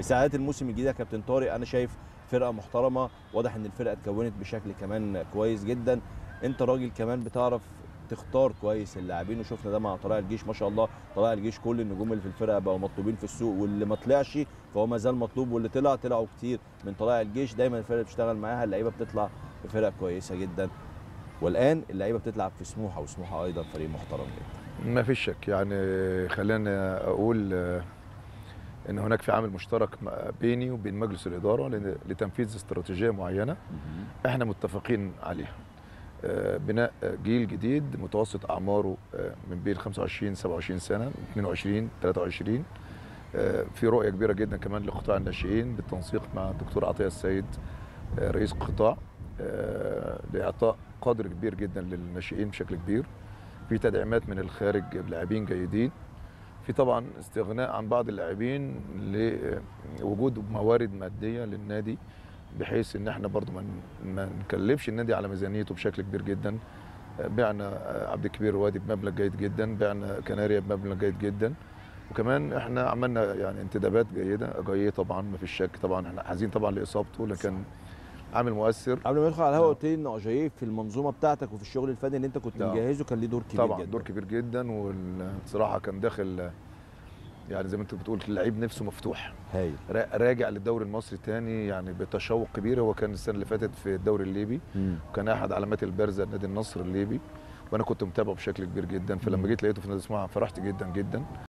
استعدادات الموسم الجديد يا كابتن طارق انا شايف فرقه محترمه واضح ان الفرقه اتكونت بشكل كمان كويس جدا انت راجل كمان بتعرف تختار كويس اللاعبين وشفنا ده مع طلائع الجيش ما شاء الله طلائع الجيش كل النجوم اللي في الفرقه بقوا مطلوبين في السوق واللي ما طلعش فهو ما زال مطلوب واللي طلع طلعوا كتير من طلائع الجيش دايما الفرقه اللي بتشتغل معاها اللعيبه بتطلع بفرق كويسه جدا والان اللعيبه بتلعب في سموحه وسموحه ايضا فريق محترم جدا ما فيش شك يعني خلينا اقول آه، ان هناك في عامل مشترك ما- بيني وبين مجلس الاداره لن- لتنفيذ استراتيجيه معينه احنا متفقين عليها آه، بناء آه، جيل جديد متوسط اعماره آه، من بين 25 27 سنه 22 23 آه، في رؤيه كبيره جدا كمان لقطاع الناشئين بالتنسيق مع الدكتور عطيه السيد آه، رئيس القطاع آه، لاعطاء قدر كبير جدا للناشئين بشكل كبير في تدعيمات من الخارج بلاعبين جيدين في طبعا استغناء عن بعض اللاعبين لوجود موارد ماديه للنادي بحيث ان احنا برضو ما ن- ما نكلفش النادي على ميزانيته بشكل كبير جدا بعنا عبد الكبير وادي بمبلغ جيد جدا بعنا كناريا بمبلغ جيد جدا وكمان احنا عملنا يعني انتدابات جيده جايه طبعا ما فيش شك طبعا احنا حزين طبعا لاصابته لكن عامل مؤثر قبل ما ندخل على الهواء نعم. قلت لي ان اجاييه في المنظومه بتاعتك وفي الشغل الفني اللي انت كنت نعم. مجهزه كان ليه دور كبير طبعا جدا دور كبير جدا والصراحه كان داخل يعني زي ما انت بتقول اللعيب نفسه مفتوح هايل را- راجع للدوري المصري تاني يعني بتشوق كبير هو كان السنه اللي فاتت في الدوري الليبي مم. وكان احد علامات البارزه نادي النصر الليبي وانا كنت متابعه بشكل كبير جدا فلما مم. جيت لقيته في نادي سموحه فرحت جدا جدا